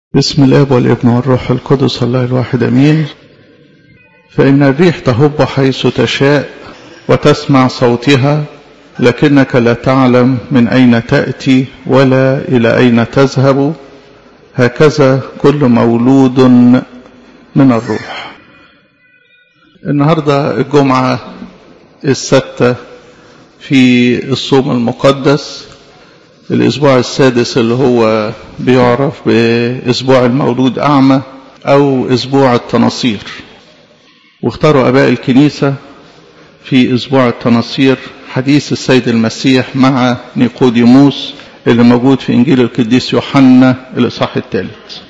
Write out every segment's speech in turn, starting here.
بسم الاب والابن والروح القدس الله الواحد امين فان الريح تهب حيث تشاء وتسمع صوتها لكنك لا تعلم من اين تاتي ولا الى اين تذهب هكذا كل مولود من الروح النهارده الجمعه السادسه في الصوم المقدس الأسبوع السادس اللي هو بيعرف بأسبوع المولود أعمى أو أسبوع التناصير واختاروا أباء الكنيسة في أسبوع التناصير حديث السيد المسيح مع نيقوديموس اللي موجود في إنجيل القديس يوحنا الإصحاح الثالث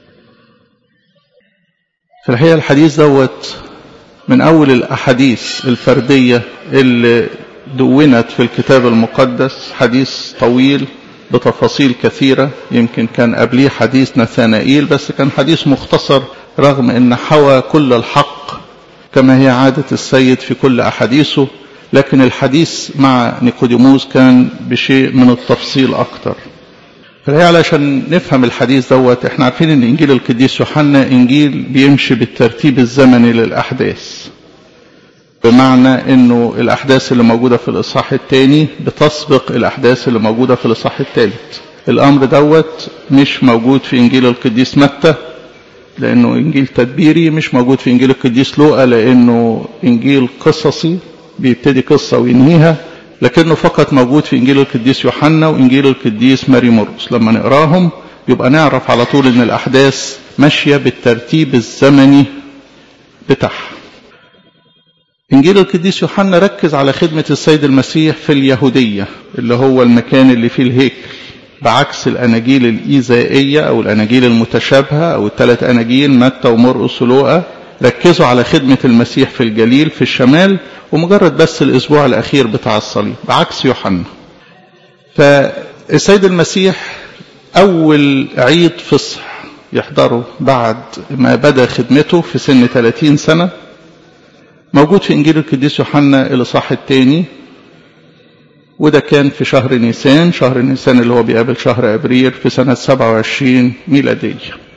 في الحقيقة الحديث دوت من أول الأحاديث الفردية اللي دونت في الكتاب المقدس حديث طويل بتفاصيل كثيرة يمكن كان قبليه حديث نثانائيل بس كان حديث مختصر رغم ان حوى كل الحق كما هي عادة السيد في كل أحاديثه لكن الحديث مع نيقوديموس كان بشيء من التفصيل أكتر فالحقيقة علشان نفهم الحديث دوت احنا عارفين ان انجيل القديس يوحنا انجيل بيمشي بالترتيب الزمني للأحداث بمعنى انه الاحداث اللي موجودة في الاصحاح الثاني بتسبق الاحداث اللي موجودة في الاصحاح الثالث الامر دوت مش موجود في انجيل القديس متى لانه انجيل تدبيري مش موجود في انجيل القديس لوقا لانه انجيل قصصي بيبتدي قصة وينهيها لكنه فقط موجود في انجيل القديس يوحنا وانجيل القديس ماري مرقس لما نقراهم يبقى نعرف على طول ان الاحداث ماشية بالترتيب الزمني بتاعها إنجيل القديس يوحنا ركز على خدمة السيد المسيح في اليهودية اللي هو المكان اللي فيه الهيكل بعكس الأناجيل الإيزائية أو الأناجيل المتشابهة أو الثلاث أناجيل متى ومرقس ولوقا ركزوا على خدمة المسيح في الجليل في الشمال ومجرد بس الأسبوع الأخير بتاع الصليب بعكس يوحنا فالسيد المسيح أول عيد فصح يحضره بعد ما بدأ خدمته في سن 30 سنة موجود في إنجيل القديس يوحنا الإصحاح الثاني وده كان في شهر نيسان شهر نيسان اللي هو بيقابل شهر أبريل في سنة 27 ميلادية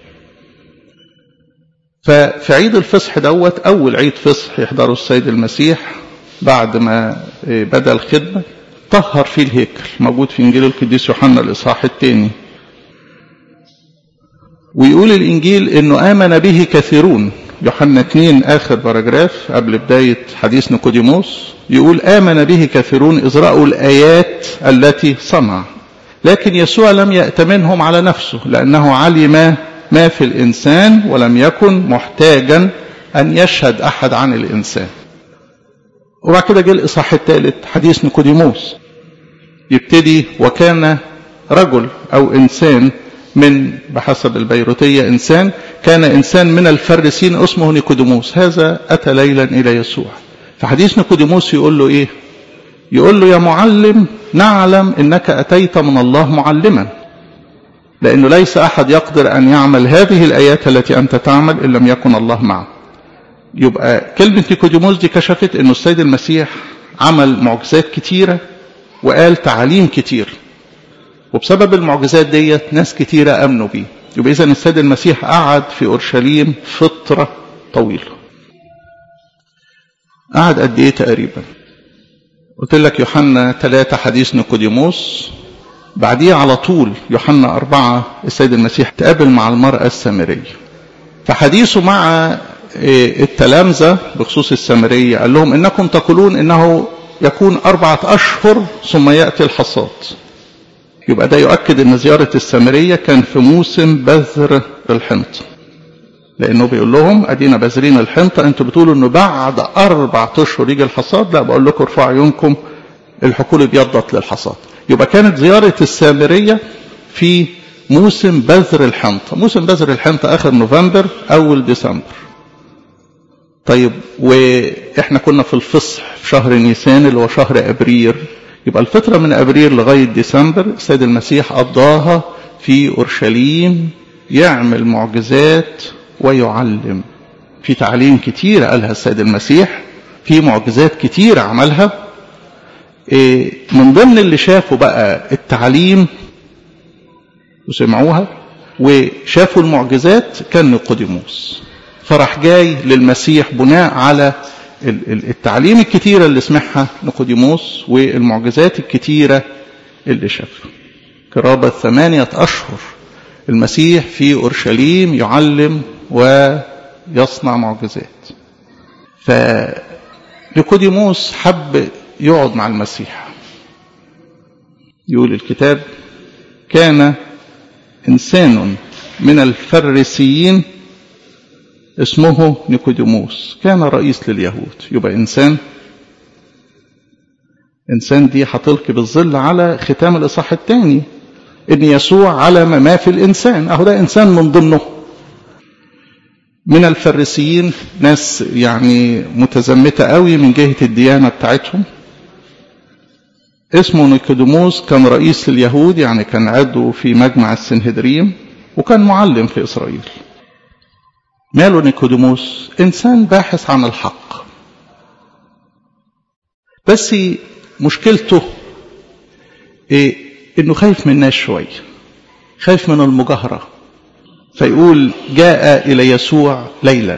ففي عيد الفصح دوت أول عيد فصح يحضره السيد المسيح بعد ما بدأ الخدمة طهر فيه الهيكل موجود في إنجيل القديس يوحنا الإصحاح الثاني ويقول الإنجيل إنه آمن به كثيرون يوحنا 2 آخر باراجراف قبل بداية حديث نيقوديموس يقول آمن به كثيرون إذ رأوا الآيات التي صنع لكن يسوع لم يأتمنهم على نفسه لأنه علم ما في الإنسان ولم يكن محتاجا أن يشهد أحد عن الإنسان وبعد كده جه الإصحاح الثالث حديث نيقوديموس يبتدي وكان رجل أو إنسان من بحسب البيروتية إنسان كان إنسان من الفرسين اسمه نيكوديموس هذا أتى ليلا إلى يسوع فحديث نيكوديموس يقول له إيه يقول له يا معلم نعلم إنك أتيت من الله معلما لأنه ليس أحد يقدر أن يعمل هذه الآيات التي أنت تعمل إن لم يكن الله معه يبقى كلمة نيكوديموس دي كشفت أنه السيد المسيح عمل معجزات كتيرة وقال تعاليم كتير وبسبب المعجزات ديت ناس كتيرة أمنوا بيه يبقى إذا السيد المسيح قعد في أورشليم فترة طويلة قعد قد إيه تقريبا قلت لك يوحنا ثلاثة حديث نيقوديموس بعديه على طول يوحنا أربعة السيد المسيح تقابل مع المرأة السامرية فحديثه مع التلامذة بخصوص السامرية قال لهم إنكم تقولون إنه يكون أربعة أشهر ثم يأتي الحصاد يبقى ده يؤكد ان زيارة السامرية كان في موسم بذر الحنطة لانه بيقول لهم ادينا بذرين الحنطة انتوا بتقولوا انه بعد اربع اشهر يجي الحصاد لا بقول لكم ارفعوا عيونكم الحقول ابيضت للحصاد يبقى كانت زيارة السامرية في موسم بذر الحنطة موسم بذر الحنطة اخر نوفمبر اول ديسمبر طيب واحنا كنا في الفصح في شهر نيسان اللي هو شهر ابريل يبقى الفترة من أبريل لغاية ديسمبر السيد المسيح قضاها في أورشليم يعمل معجزات ويعلم في تعليم كتير قالها السيد المسيح في معجزات كتير عملها من ضمن اللي شافوا بقى التعليم وسمعوها وشافوا المعجزات كان نيقوديموس فراح جاي للمسيح بناء على التعليم الكتيرة اللي سمعها نيقوديموس والمعجزات الكتيرة اللي شافها قرابة ثمانية أشهر المسيح في أورشليم يعلم ويصنع معجزات فنيقوديموس حب يقعد مع المسيح يقول الكتاب كان إنسان من الفريسيين اسمه نيكوديموس كان رئيس لليهود يبقى إنسان إنسان دي هتلقي بالظل على ختام الإصحاح الثاني إن يسوع علم ما في الإنسان أهو ده إنسان من ضمنه من الفريسيين ناس يعني متزمتة قوي من جهة الديانة بتاعتهم اسمه نيكوديموس كان رئيس اليهود يعني كان عضو في مجمع السنهدريم وكان معلم في إسرائيل ماله نيكوديموس إنسان باحث عن الحق بس مشكلته إيه إنه خايف من الناس شوية خايف من المجاهرة فيقول جاء إلى يسوع ليلا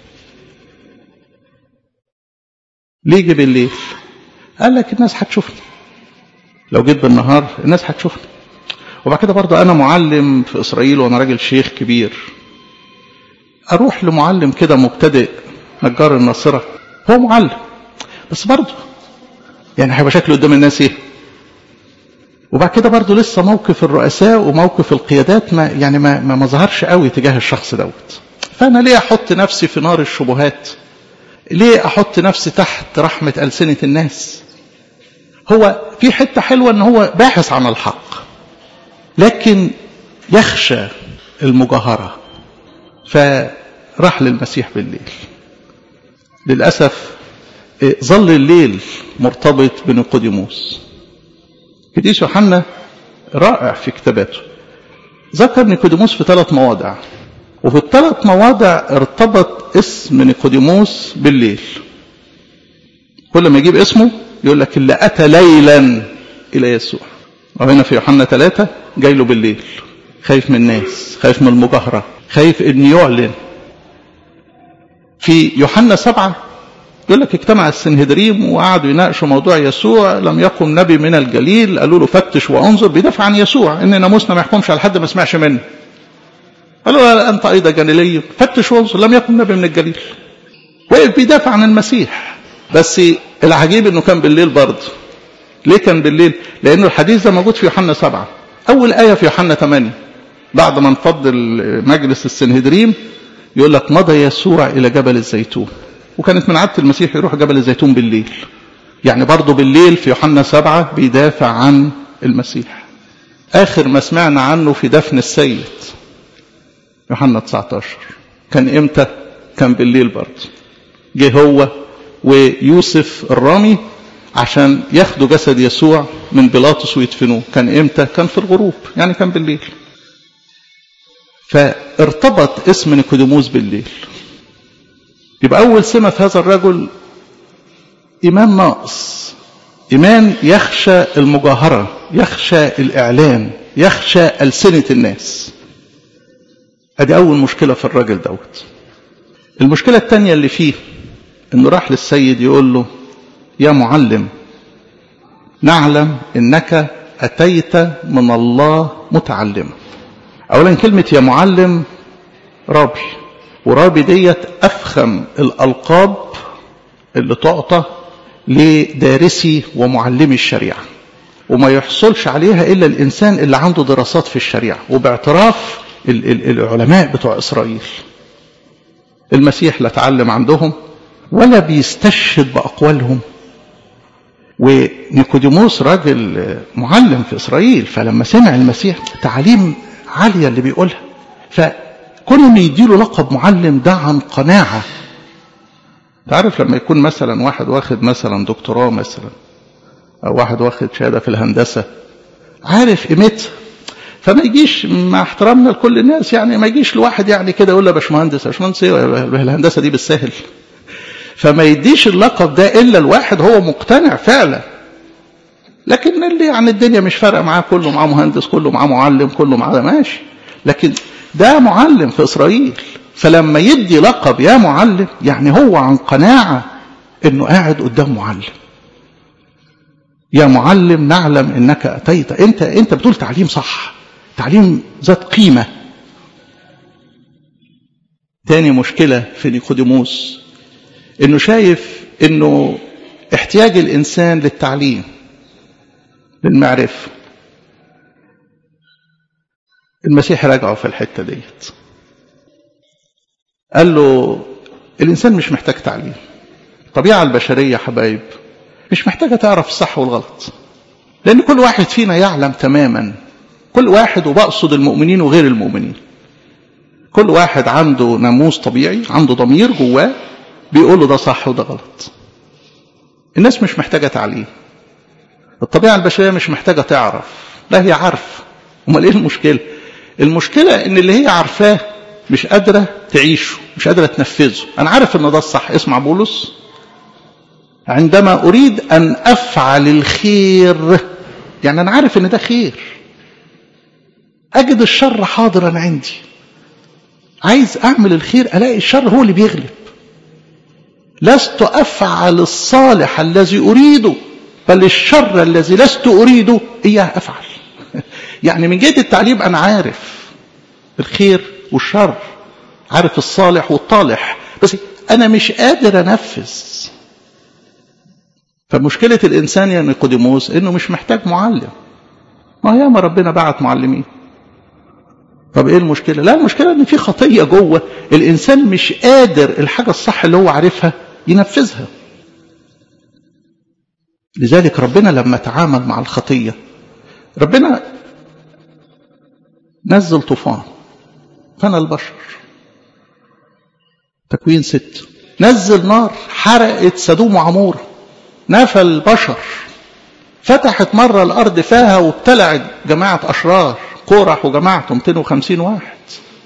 ليه جه بالليل قال لك الناس هتشوفني لو جيت بالنهار الناس هتشوفني وبعد كده برضه انا معلم في اسرائيل وانا راجل شيخ كبير اروح لمعلم كده مبتدئ نجار الناصره هو معلم بس برضه يعني هيبقى شكله قدام الناس ايه وبعد كده برضه لسه موقف الرؤساء وموقف القيادات ما يعني ما ما, ما ظهرش قوي تجاه الشخص دوت فانا ليه احط نفسي في نار الشبهات ليه احط نفسي تحت رحمه السنه الناس هو في حته حلوه ان هو باحث عن الحق لكن يخشى المجاهره فراح للمسيح بالليل للاسف ظل الليل مرتبط بنيقوديموس قديس يوحنا رائع في كتاباته ذكر نيقوديموس في ثلاث مواضع وفي الثلاث مواضع ارتبط اسم نيقوديموس بالليل كل ما يجيب اسمه يقول لك اللي أتى ليلا إلى يسوع وهنا في يوحنا ثلاثة جاي له بالليل خايف من الناس خايف من المجاهرة خايف أن يعلن في يوحنا سبعة يقول لك اجتمع السنهدريم وقعدوا يناقشوا موضوع يسوع لم يقم نبي من الجليل قالوا له فتش وانظر بيدافع عن يسوع ان ناموسنا ما يحكمش على حد ما سمعش منه قالوا له انت ايضا جليلي فتش وانظر لم يقم نبي من الجليل وقف بيدافع عن المسيح بس العجيب انه كان بالليل برضه ليه كان بالليل لانه الحديث ده موجود في يوحنا سبعة اول ايه في يوحنا 8 بعد ما انفض مجلس السنهدريم يقول لك مضى يسوع الى جبل الزيتون وكانت من عادة المسيح يروح جبل الزيتون بالليل يعني برضه بالليل في يوحنا سبعة بيدافع عن المسيح آخر ما سمعنا عنه في دفن السيد يوحنا 19 كان إمتى كان بالليل برضه جه هو ويوسف الرامي عشان ياخدوا جسد يسوع من بيلاطس ويدفنوه كان إمتى كان في الغروب يعني كان بالليل فارتبط اسم نيكوديموس بالليل يبقى أول سمة في هذا الرجل إيمان ناقص إيمان يخشى المجاهرة يخشى الإعلان يخشى ألسنة الناس أدي أول مشكلة في الراجل دوت المشكلة الثانية اللي فيه إنه راح للسيد يقول له يا معلم نعلم إنك أتيت من الله متعلما أولا كلمة يا معلم رابي ورابي ديت أفخم الألقاب اللي تعطى لدارسي ومعلمي الشريعة وما يحصلش عليها إلا الإنسان اللي عنده دراسات في الشريعة وباعتراف العلماء بتوع إسرائيل المسيح لا تعلم عندهم ولا بيستشهد بأقوالهم ونيكوديموس راجل معلم في إسرائيل فلما سمع المسيح تعليم عالية اللي بيقولها فكون انه يديله لقب معلم ده عن قناعة تعرف لما يكون مثلا واحد واخد مثلا دكتوراه مثلا أو واحد واخد شهادة في الهندسة عارف قيمتها فما يجيش مع احترامنا لكل الناس يعني ما يجيش لواحد يعني كده يقول له يا باشمهندس يا باشمهندس ايه الهندسه دي بالسهل فما يديش اللقب ده الا الواحد هو مقتنع فعلا لكن اللي يعني الدنيا مش فارقه معاه كله معاه مهندس كله معاه معلم كله معاه ماشي لكن ده معلم في إسرائيل فلما يدي لقب يا معلم يعني هو عن قناعة انه قاعد قدام معلم يا معلم نعلم انك اتيت انت انت بتقول تعليم صح تعليم ذات قيمه تاني مشكله في نيقوديموس انه شايف انه احتياج الانسان للتعليم للمعرفه المسيح راجعه في الحته ديت قال له الانسان مش محتاج تعليم الطبيعه البشريه يا حبايب مش محتاجه تعرف الصح والغلط لان كل واحد فينا يعلم تماما كل واحد وبقصد المؤمنين وغير المؤمنين كل واحد عنده ناموس طبيعي عنده ضمير جواه بيقول له ده صح وده غلط الناس مش محتاجه تعليم الطبيعه البشريه مش محتاجه تعرف لا هي عارفه امال ايه المشكله المشكله ان اللي هي عارفاه مش قادره تعيشه مش قادره تنفذه انا عارف ان ده الصح اسمع بولس عندما اريد ان افعل الخير يعني انا عارف ان ده خير اجد الشر حاضرا عندي عايز اعمل الخير الاقي الشر هو اللي بيغلب لست افعل الصالح الذي اريده بل الشر الذي لست اريده اياه افعل يعني من جهه التعليم انا عارف الخير والشر عارف الصالح والطالح بس انا مش قادر انفذ فمشكله الانسان يا نيقوديموس انه مش محتاج معلم ما ياما ربنا بعت معلمين طب ايه المشكله لا المشكله ان في خطيه جوه الانسان مش قادر الحاجه الصح اللي هو عارفها ينفذها لذلك ربنا لما تعامل مع الخطيه ربنا نزل طوفان فنى البشر تكوين ست نزل نار حرقت سدوم وعمورة نفى البشر فتحت مرة الأرض فيها وابتلعت جماعة أشرار قورح وجماعته 250 واحد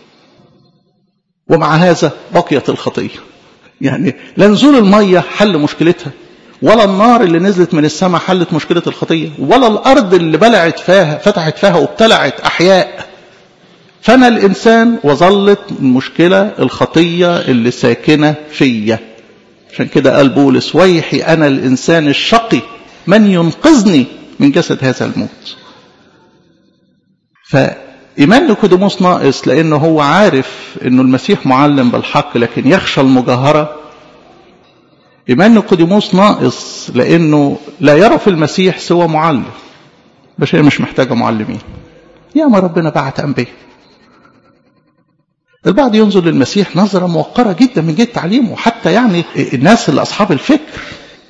ومع هذا بقيت الخطية يعني لا نزول المية حل مشكلتها ولا النار اللي نزلت من السماء حلت مشكلة الخطية ولا الأرض اللي بلعت فيها فتحت فيها وابتلعت أحياء فأنا الإنسان وظلت المشكلة الخطية اللي ساكنة فيا عشان كده قال بولس ويحي أنا الإنسان الشقي من ينقذني من جسد هذا الموت فإيمان نيقوديموس ناقص لأنه هو عارف أنه المسيح معلم بالحق لكن يخشى المجاهرة إيمان نيقوديموس ناقص لأنه لا يرى في المسيح سوى معلم بشرية مش محتاجة معلمين يا ما ربنا بعت أنبياء البعض ينظر للمسيح نظرة موقرة جدا من جهة تعليمه حتى يعني الناس اللي أصحاب الفكر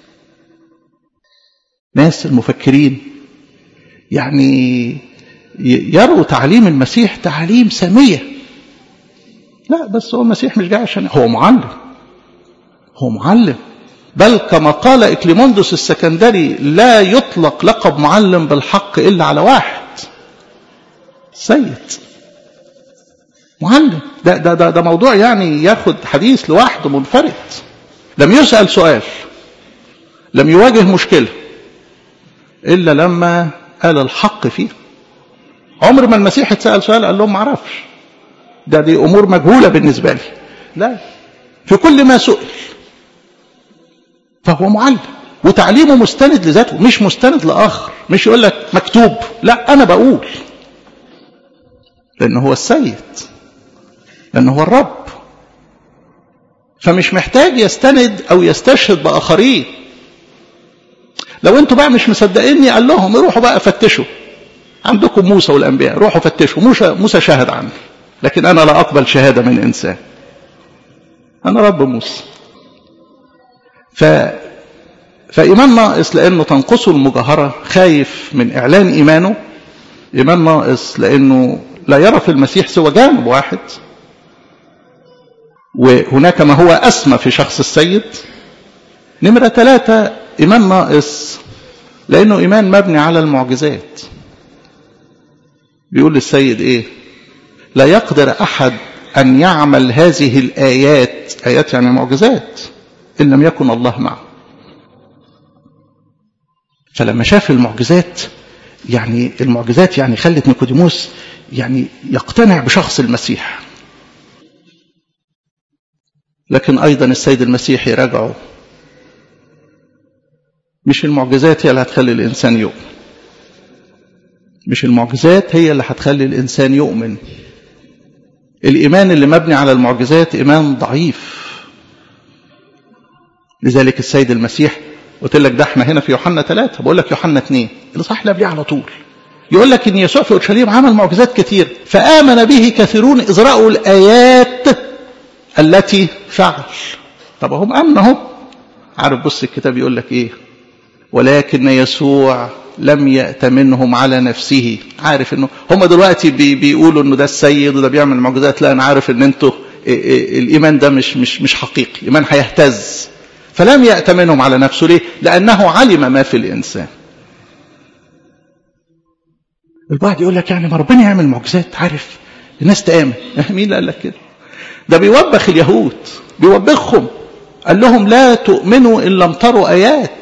ناس المفكرين يعني يروا تعليم المسيح تعليم سامية لا بس هو المسيح مش جاي عشان هو معلم هو معلم بل كما قال إكليموندوس السكندري لا يطلق لقب معلم بالحق إلا على واحد سيد معلم ده, ده, ده, ده موضوع يعني ياخد حديث لوحده منفرد لم يسأل سؤال لم يواجه مشكلة إلا لما قال الحق فيه عمر ما المسيح اتسأل سؤال قال لهم ما اعرفش ده دي أمور مجهولة بالنسبة لي لا في كل ما سئل فهو معلم وتعليمه مستند لذاته مش مستند لآخر مش يقول لك مكتوب لا أنا بقول لأنه هو السيد لأنه هو الرب فمش محتاج يستند أو يستشهد بآخرين لو انتوا بقى مش مصدقيني قال لهم روحوا بقى فتشوا عندكم موسى والأنبياء روحوا فتشوا موسى, موسى شاهد عني لكن أنا لا أقبل شهادة من إنسان أنا رب موسى ف... فإيمان ناقص لأنه تنقصه المجاهرة خايف من إعلان إيمانه إيمان ناقص لأنه لا يرى في المسيح سوى جانب واحد وهناك ما هو أسمى في شخص السيد نمرة ثلاثة إيمان ناقص لأنه إيمان مبني على المعجزات بيقول للسيد إيه لا يقدر أحد أن يعمل هذه الآيات آيات يعني معجزات إن لم يكن الله معه فلما شاف المعجزات يعني المعجزات يعني خلت نيكوديموس يعني يقتنع بشخص المسيح لكن أيضا السيد المسيح يراجعه مش المعجزات هي اللي هتخلي الإنسان يؤمن مش المعجزات هي اللي هتخلي الإنسان يؤمن الإيمان اللي مبني على المعجزات إيمان ضعيف لذلك السيد المسيح قلت لك ده احنا هنا في يوحنا ثلاثة بقول لك يوحنا اثنين اللي صح اللي قبليه على طول يقول لك ان يسوع في اورشليم عمل معجزات كتير فامن به كثيرون اذ راوا الايات التي فعل طب هم امنوا اهو عارف بص الكتاب يقول لك ايه ولكن يسوع لم يأتمنهم على نفسه عارف انه هم دلوقتي بي بيقولوا انه ده السيد وده بيعمل معجزات لا انا عارف ان انتوا الايمان ده مش مش مش حقيقي ايمان هيهتز فلم يأتمنهم على نفسه ليه لانه علم ما في الانسان البعض يقول لك يعني ما ربنا يعمل معجزات عارف الناس تآمن مين اللي قال لك كده ده بيوبخ اليهود بيوبخهم قال لهم لا تؤمنوا ان لم تروا ايات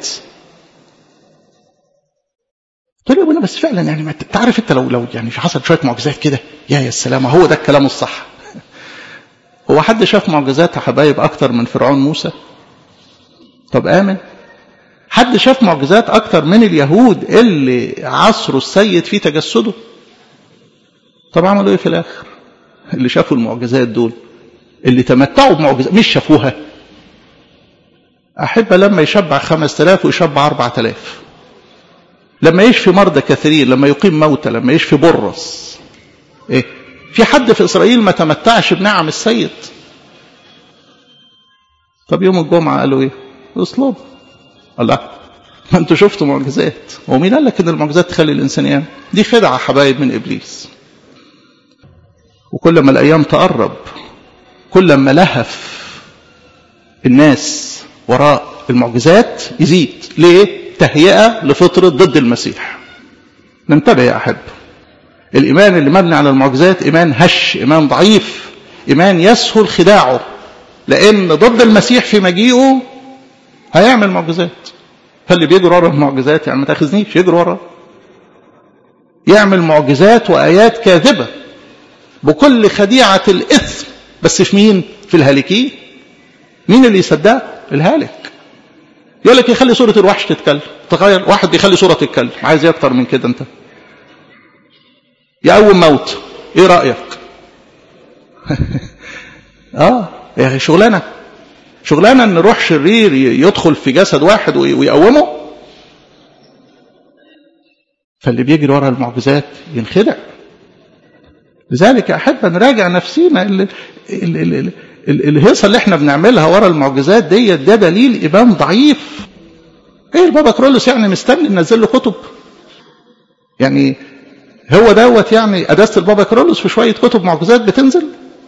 قلت له يا ابونا بس فعلا يعني ما انت عارف انت لو لو يعني في حصل شويه معجزات كده يا يا السلام هو ده الكلام الصح هو حد شاف معجزات يا حبايب اكتر من فرعون موسى طب امن حد شاف معجزات اكتر من اليهود اللي عصروا السيد في تجسده طب عملوا ايه في الاخر اللي شافوا المعجزات دول اللي تمتعوا بمعجزات مش شافوها احب لما يشبع خمس تلاف ويشبع اربع تلاف لما يشفي مرضى كثيرين لما يقيم موتى لما يشفي برص ايه في حد في اسرائيل ما تمتعش بنعم السيد طب يوم الجمعه قالوا ايه اصلب الله ما انتوا شفتوا معجزات ومين قال لك ان المعجزات تخلي الانسان يعمل دي خدعه حبايب من ابليس وكل ما الايام تقرب كل ما لهف الناس وراء المعجزات يزيد ليه تهيئة لفطرة ضد المسيح ننتبه يا أحب الإيمان اللي مبني على المعجزات إيمان هش إيمان ضعيف إيمان يسهل خداعه لأن ضد المسيح في مجيئه هيعمل معجزات فاللي بيجري ورا المعجزات يعني ما تاخذنيش يجري ورا يعمل معجزات وآيات كاذبة بكل خديعة الإثم بس في مين؟ في الهالكين مين اللي يصدق؟ الهالك يقول لك يخلي صورة الوحش تتكلم تخيل واحد بيخلي صورة تتكلم عايز ايه اكتر من كده انت يقوم موت ايه رأيك اه يا شغلانة شغلانة ان روح شرير يدخل في جسد واحد ويقومه فاللي بيجري ورا المعجزات ينخدع لذلك احب نراجع نفسينا اللي اللي اللي الهيصه اللي احنا بنعملها ورا المعجزات ديت ده دليل ايمان ضعيف ايه البابا كرولوس يعني مستني ننزل له كتب يعني هو دوت يعني قداسه البابا كرولوس في شويه كتب معجزات بتنزل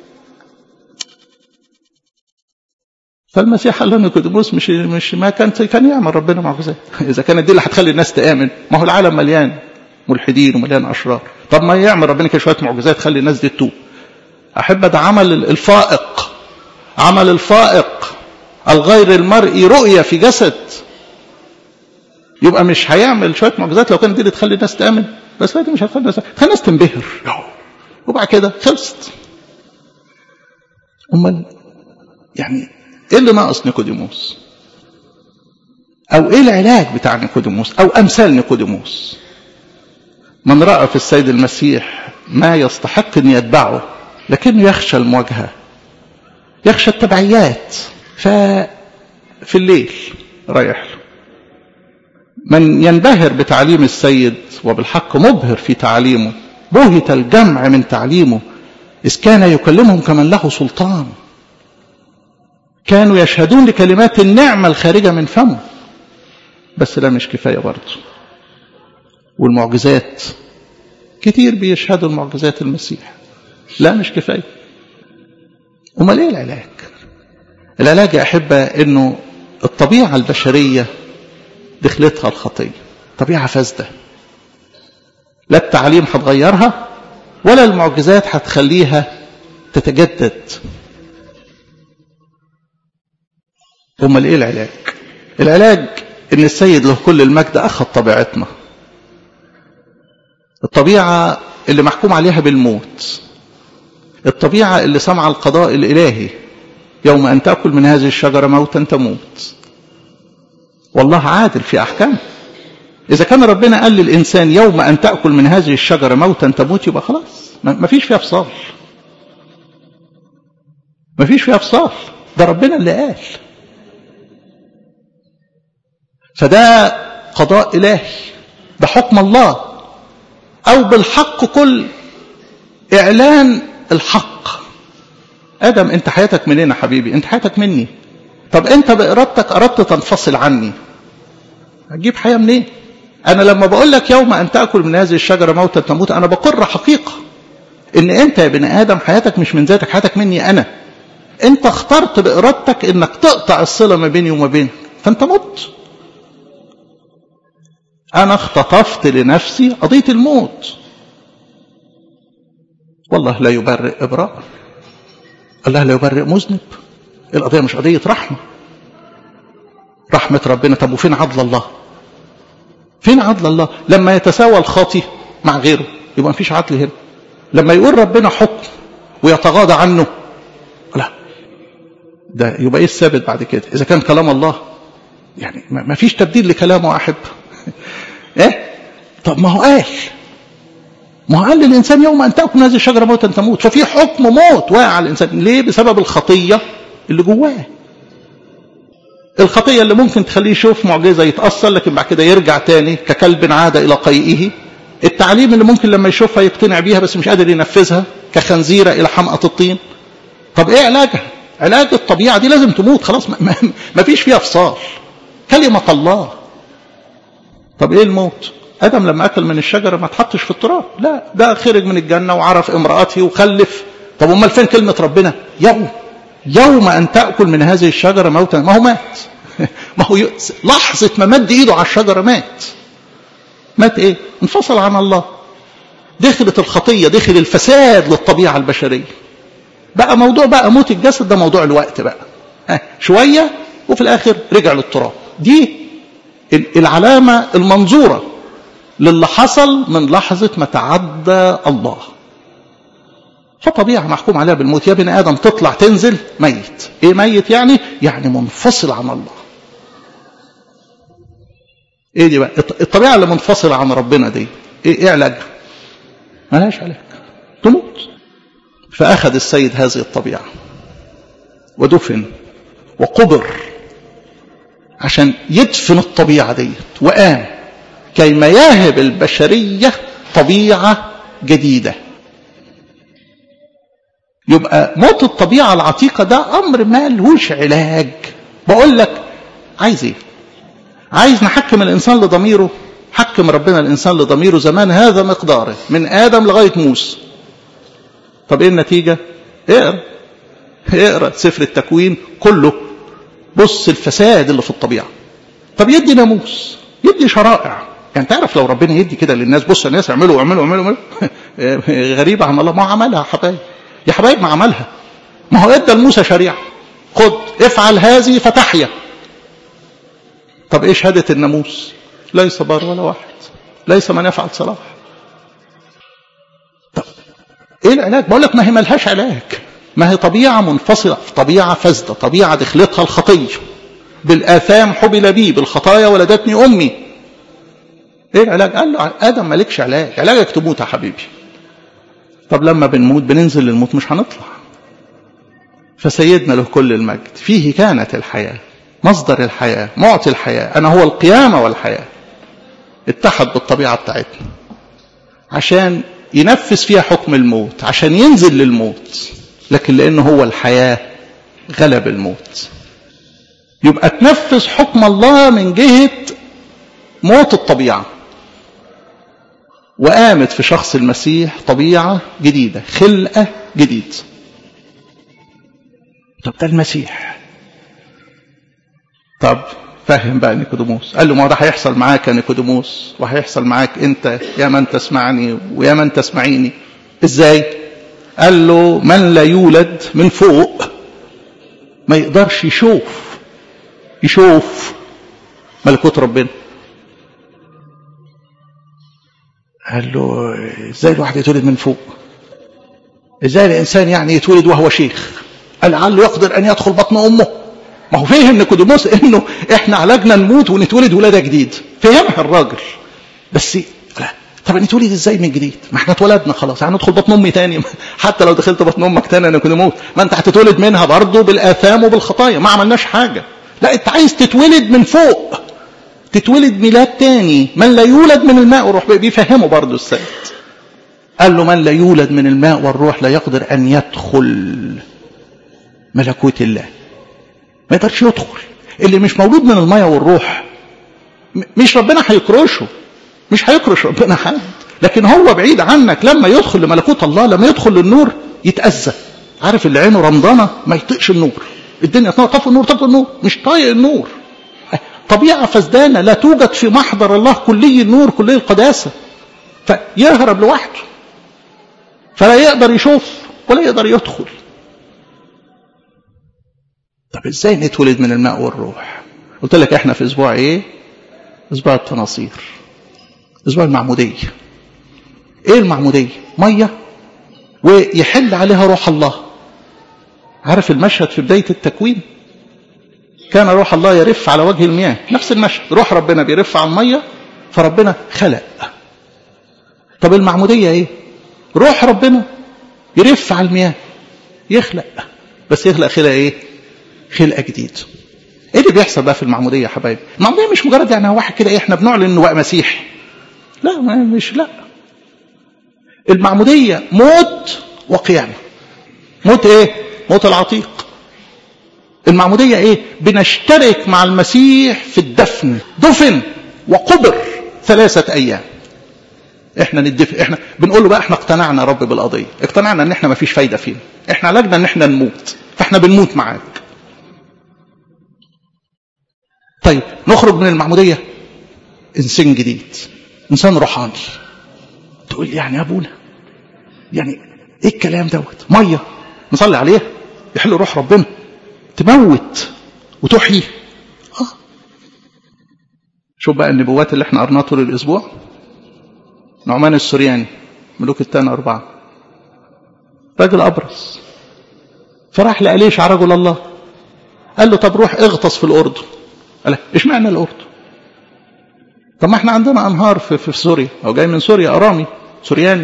فالمسيح قال له نيكوديموس مش مش ما كان كان يعمل ربنا معجزات اذا كانت دي اللي هتخلي الناس تامن ما هو العالم مليان ملحدين ومليان اشرار طب ما يعمل ربنا كده شويه معجزات تخلي الناس دي تتوب احب ده عمل الفائق عمل الفائق الغير المرئي رؤية في جسد يبقى مش هيعمل شوية معجزات لو كانت دي اللي تخلي الناس تآمن بس لا دي مش هتخلي الناس تخلي الناس تنبهر وبعد كده خلصت امال يعني ايه اللي ناقص نيكوديموس او ايه العلاج بتاع نيكوديموس او امثال نيكوديموس من راى في السيد المسيح ما يستحق ان يتبعه لكنه يخشى المواجهه يخشى التبعيات ففي الليل رايح له من ينبهر بتعليم السيد وبالحق مبهر في تعليمه بهت الجمع من تعليمه إذ كان يكلمهم كمن له سلطان كانوا يشهدون لكلمات النعمة الخارجة من فمه بس ده مش كفاية برضه والمعجزات كتير بيشهدوا المعجزات المسيح لا مش كفايه امال ايه العلاج العلاج يا احبه انه الطبيعه البشريه دخلتها الخطيه طبيعه فاسده لا التعليم هتغيرها ولا المعجزات هتخليها تتجدد امال ايه العلاج العلاج ان السيد له كل المجد اخذ طبيعتنا الطبيعه اللي محكوم عليها بالموت الطبيعة اللي سمع القضاء الإلهي يوم أن تأكل من هذه الشجرة موتا تموت والله عادل في أحكامه إذا كان ربنا قال للإنسان يوم أن تأكل من هذه الشجرة موتا تموت يبقى خلاص ما فيش فيها فصال ما فيش فيها فصال ده ربنا اللي قال فده قضاء إلهي ده حكم الله أو بالحق كل إعلان الحق آدم أنت حياتك منين يا حبيبي أنت حياتك مني طب أنت بإرادتك أردت تنفصل عني هتجيب حياة منين أنا لما بقول لك يوم أن تأكل من هذه الشجرة موتا تموت أنا بقر حقيقة إن أنت يا بني آدم حياتك مش من ذاتك حياتك مني أنا أنت اخترت بإرادتك إنك تقطع الصلة ما بيني وما بينك فأنت مت أنا اختطفت لنفسي قضية الموت والله لا يبرئ إبراء الله لا يبرئ مذنب القضية مش قضية رحمة رحمة ربنا طب وفين عدل الله فين عدل الله لما يتساوى الخاطي مع غيره يبقى مفيش عدل هنا لما يقول ربنا حكم ويتغاضى عنه لا ده يبقى ايه الثابت بعد كده اذا كان كلام الله يعني ما فيش تبديل لكلامه احب ايه طب ما هو قال ما هو قال للانسان يوم ان تاكل هذه الشجره موتا تموت ففي حكم موت واقع على الانسان ليه بسبب الخطيه اللي جواه الخطيه اللي ممكن تخليه يشوف معجزه يتاثر لكن بعد كده يرجع تاني ككلب عاد الى قيئه التعليم اللي ممكن لما يشوفها يقتنع بيها بس مش قادر ينفذها كخنزيره الى حمقى الطين طب ايه علاجها علاج الطبيعه دي لازم تموت خلاص ما, ما فيش فيها فصال كلمه الله طب ايه الموت ادم لما اكل من الشجره ما اتحطش في التراب لا ده خرج من الجنه وعرف امراته وخلف طب امال فين كلمه ربنا يوم يوم ان تاكل من هذه الشجره موتا ما هو مات ما هو لحظه ما مد ايده على الشجره مات مات ايه انفصل عن الله دخلت الخطيه دخل الفساد للطبيعه البشريه بقى موضوع بقى موت الجسد ده موضوع الوقت بقى ها شويه وفي الاخر رجع للتراب دي العلامه المنظوره للي حصل من لحظه ما تعدى الله فطبيعه محكوم عليها بالموت يا بني ادم تطلع تنزل ميت ايه ميت يعني يعني منفصل عن الله ايه دي بقى الطبيعه اللي منفصله عن ربنا دي ايه, إيه علاجها ملهاش علاج تموت فاخذ السيد هذه الطبيعه ودفن وقبر عشان يدفن الطبيعه ديت وقام كيما يهب البشريه طبيعه جديده يبقى موت الطبيعه العتيقه ده امر ما لهوش علاج بقول لك عايز ايه عايز نحكم الانسان لضميره حكم ربنا الانسان لضميره زمان هذا مقداره من ادم لغايه موسى طب ايه النتيجه اقرا اقرا سفر التكوين كله بص الفساد اللي في الطبيعه طب يدي ناموس يدي شرائع يعني تعرف لو ربنا يدي كده للناس بص الناس اعملوا اعملوا اعملوا, اعملوا. غريبه عن الله ما عملها يا حبايب يا حبايب ما عملها ما هو ادى لموسى شريعه خد افعل هذه فتحيا طب ايه شهاده الناموس ليس بار ولا واحد ليس من يفعل صلاح طب ايه العلاج بقول لك ما هي ملهاش علاج ما هي طبيعة منفصلة طبيعة فاسدة طبيعة دخلتها الخطية بالآثام حبل بي بالخطايا ولدتني أمي ايه العلاج قال له آدم مالكش علاج علاجك تموت يا حبيبي طب لما بنموت بننزل للموت مش هنطلع فسيدنا له كل المجد فيه كانت الحياة مصدر الحياة معطي الحياة أنا هو القيامة والحياة اتحد بالطبيعة بتاعتنا عشان ينفذ فيها حكم الموت عشان ينزل للموت لكن لأنه هو الحياة غلب الموت يبقى تنفذ حكم الله من جهة موت الطبيعة وقامت في شخص المسيح طبيعة جديدة خلقة جديد طب ده المسيح طب فهم بقى نيكوديموس قال له ما ده هيحصل معاك يا نيكوديموس وهيحصل معاك انت يا من تسمعني ويا من تسمعيني ازاي قال له من لا يولد من فوق ما يقدرش يشوف يشوف ملكوت ربنا قال له ازاي الواحد يتولد من فوق ازاي الانسان يعني يتولد وهو شيخ قال لعله يقدر ان يدخل بطن امه ما هو فهم نيكوديموس انه احنا علاجنا نموت ونتولد ولاده جديد فهمها الراجل بس لا طب نتولد ازاي من جديد ما احنا اتولدنا خلاص هندخل بطن امي تاني حتى لو دخلت بطن امك تاني انا كنت موت ما انت هتتولد منها برضه بالاثام وبالخطايا ما عملناش حاجه لا انت عايز تتولد من فوق تتولد ميلاد تاني من لا يولد من الماء والروح بيفهمه برضه السيد قال له من لا يولد من الماء والروح لا يقدر ان يدخل ملكوت الله ما يقدرش يدخل اللي مش مولود من الماء والروح مش ربنا هيكرشه مش هيكرش ربنا حد لكن هو بعيد عنك لما يدخل لملكوت الله لما يدخل للنور يتأذى عارف اللي عينه رمضانة ما يطيقش النور الدنيا تنور طفوا النور طفوا النور مش طايق النور طبيعة فسدانة لا توجد في محضر الله كلي النور كلي القداسة فيهرب لوحده فلا يقدر يشوف ولا يقدر يدخل طب ازاي نتولد من الماء والروح قلت لك احنا في اسبوع ايه اسبوع التناصير اسبوع المعمودية ايه المعمودية مية ويحل عليها روح الله عارف المشهد في بداية التكوين كان روح الله يرف على وجه المياه نفس المشهد روح ربنا بيرف على المية فربنا خلق طب المعمودية ايه روح ربنا يرف على المياه يخلق بس يخلق خلق ايه خلقة جديد ايه اللي بيحصل بقى في المعمودية يا حبايبي المعمودية مش مجرد يعني واحد كده ايه احنا بنعلن انه بقى مسيحي لا ما مش لا المعمودية موت وقيامة موت ايه موت العتيق المعمودية ايه بنشترك مع المسيح في الدفن دفن وقبر ثلاثة ايام احنا ندفن احنا بنقول له بقى احنا اقتنعنا يا رب بالقضية اقتنعنا ان احنا ما فيش فايدة فينا احنا علاجنا ان احنا نموت فاحنا بنموت معاك طيب نخرج من المعمودية انسان جديد انسان روحاني تقول لي يعني يا ابونا يعني ايه الكلام دوت ميه نصلي عليها يحل روح ربنا تموت وتحيي اه شوف بقى النبوات اللي احنا قرناها طول الاسبوع نعمان السورياني ملوك الثاني أربعة راجل أبرص فراح لأليشع رجل الله قال له طب روح اغطس في الأردن قال ايش معنى الأردن طب ما احنا عندنا أنهار في, في سوريا أو جاي من سوريا أرامي سورياني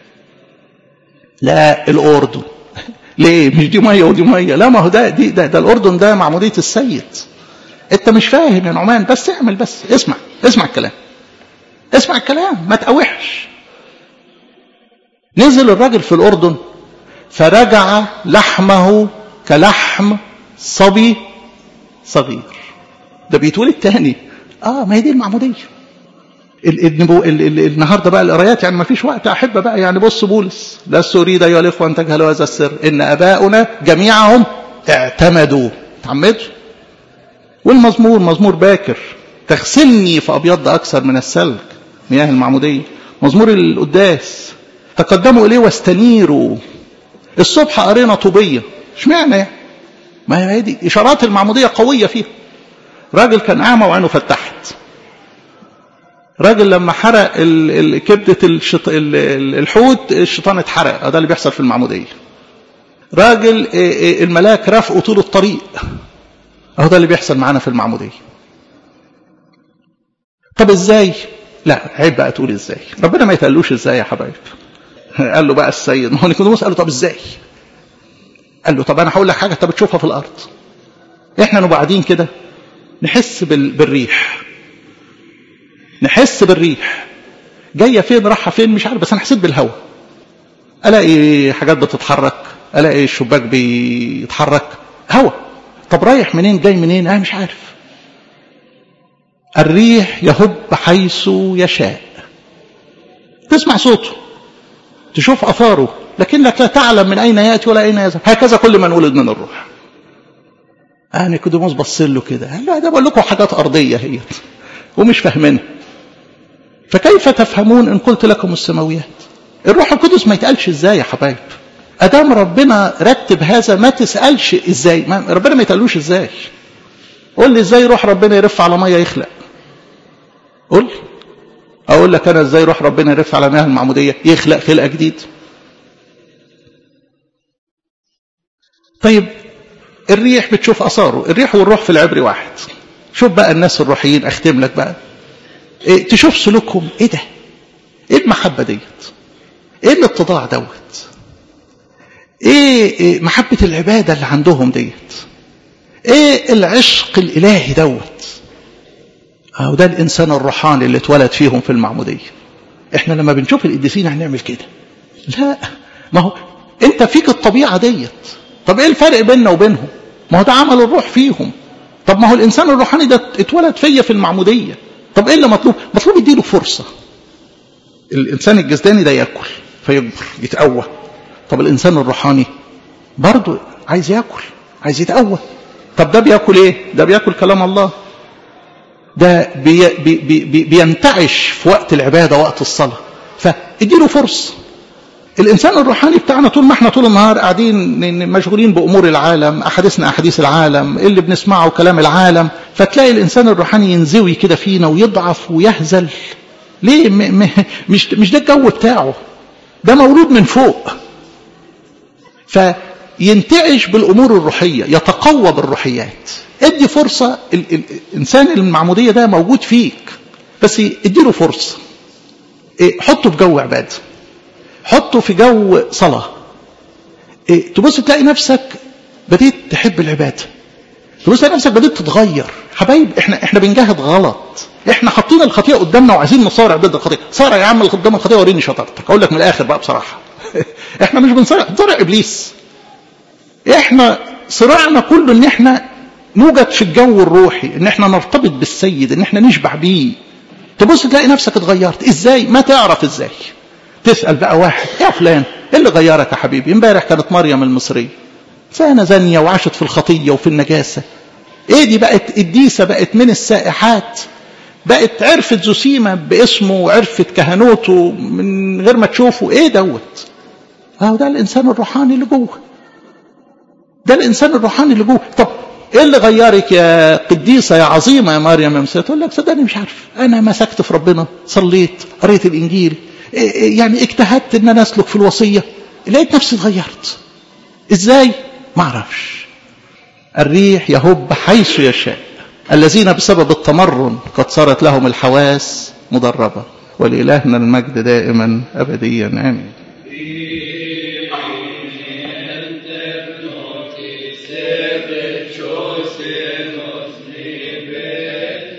لا الأردن ليه مش دي مية ودي مية لا ما هو ده دي ده, ده الأردن ده معمودية السيد انت مش فاهم يا نعمان بس اعمل بس اسمع اسمع الكلام اسمع الكلام ما تقاوحش نزل الراجل في الأردن فرجع لحمه كلحم صبي صغير ده بيتولد تاني اه ما هي دي المعمودية النبو النهارده بقى القرايات يعني ما فيش وقت احب بقى يعني بص بولس لست اريد ايها الاخوه ان تجهلوا هذا السر ان اباؤنا جميعهم اعتمدوا تعمدوا والمزمور مزمور باكر تغسلني فابيض اكثر من السلك مياه المعموديه مزمور القداس تقدموا اليه واستنيروا الصبح قرينا طوبيه اشمعنى يعني ما هي دي اشارات المعموديه قويه فيها راجل كان اعمى وعينه فتحت راجل لما حرق كبدة الشط... الحوت الشيطان اتحرق ده اللي بيحصل في المعمودية راجل الملاك رافقه طول الطريق اهو ده اللي بيحصل معانا في المعمودية طب ازاي لا عيب بقى تقول ازاي ربنا ما يتقالوش ازاي يا حبايب قال له بقى السيد ما هو نيكوديموس قال له طب ازاي قال له طب انا هقول لك حاجه انت بتشوفها في الارض احنا نبقى قاعدين كده نحس بال... بالريح نحس بالريح جايه فين رايحه فين مش عارف بس انا حسيت بالهواء الاقي حاجات بتتحرك الاقي الشباك بيتحرك هواء طب رايح منين جاي منين انا مش عارف الريح يهب حيث يشاء تسمع صوته تشوف اثاره لكنك لا تعلم من اين ياتي ولا اين يذهب هكذا كل من ولد من الروح انا نيكوديموس بص له كده لا ده بقول لكم حاجات ارضيه هي ومش فاهمينها فكيف تفهمون ان قلت لكم السماويات الروح القدس ما يتقالش ازاي يا حبايب ادام ربنا رتب هذا ما تسالش ازاي ما ربنا ما يتقالوش ازاي قول لي ازاي روح ربنا يرف على ميه يخلق قول لي اقول لك انا ازاي روح ربنا يرف على مياه المعموديه يخلق خلقه جديد طيب الريح بتشوف اثاره الريح والروح في العبري واحد شوف بقى الناس الروحيين اختم لك بقى إيه تشوف سلوكهم ايه ده ايه المحبه ديت ايه الاتضاع دوت ايه, إيه محبه العباده اللي عندهم ديت ايه العشق الالهي دوت اهو ده الانسان الروحاني اللي اتولد فيهم في المعموديه احنا لما بنشوف القديسين هنعمل كده لا ما هو انت فيك الطبيعه ديت طب ايه الفرق بيننا وبينهم ما هو ده عمل الروح فيهم طب ما هو الانسان الروحاني ده اتولد فيا في المعموديه طب ايه اللي مطلوب مطلوب يديله فرصه الانسان الجسداني ده ياكل فيكبر يتقوى طب الانسان الروحاني برضه عايز ياكل عايز يتقوى طب ده بياكل ايه ده بياكل كلام الله ده بي بي بي بينتعش في وقت العباده وقت الصلاه فاديله فرصه الانسان الروحاني بتاعنا طول ما احنا طول النهار قاعدين مشغولين بامور العالم احاديثنا احاديث العالم اللي بنسمعه كلام العالم فتلاقي الانسان الروحاني ينزوي كده فينا ويضعف ويهزل ليه م م مش مش ده الجو بتاعه ده مولود من فوق فينتعش بالامور الروحيه يتقوى بالروحيات ادي فرصه ال ال الانسان المعموديه ده موجود فيك بس اديله فرصه إيه حطه في جو عباده حطه في جو صلاة إيه تبص تلاقي نفسك بديت تحب العبادة تبص تلاقي نفسك بديت تتغير حبايب احنا احنا بنجاهد غلط احنا حاطين الخطيئة قدامنا وعايزين نصارع ضد الخطيئة صارع يا عم اللي قدام الخطيئة وريني شطارتك اقول لك من الاخر بقى بصراحة احنا مش بنصارع بنصارع ابليس احنا صراعنا كله ان احنا نوجد في الجو الروحي ان احنا نرتبط بالسيد ان احنا نشبع بيه تبص تلاقي نفسك اتغيرت ازاي ما تعرف ازاي تسأل بقى واحد يا فلان ايه اللي غيرك يا حبيبي امبارح كانت مريم المصرية فانا زانية وعاشت في الخطية وفي النجاسة ايه دي بقت قديسة بقت من السائحات بقت عرفت زوسيما باسمه وعرفت كهنوته من غير ما تشوفه ايه دوت اهو ده الانسان الروحاني اللي جوه ده الانسان الروحاني اللي جوه طب ايه اللي غيرك يا قديسة يا عظيمة يا مريم يا مسيح تقول لك صدقني مش عارف انا مسكت في ربنا صليت قريت الانجيل يعني اجتهدت ان انا اسلك في الوصيه لقيت نفسي اتغيرت ازاي ما اعرفش الريح يهب حيث يشاء الذين بسبب التمرن قد صارت لهم الحواس مدربه ولإلهنا المجد دائما ابديا امين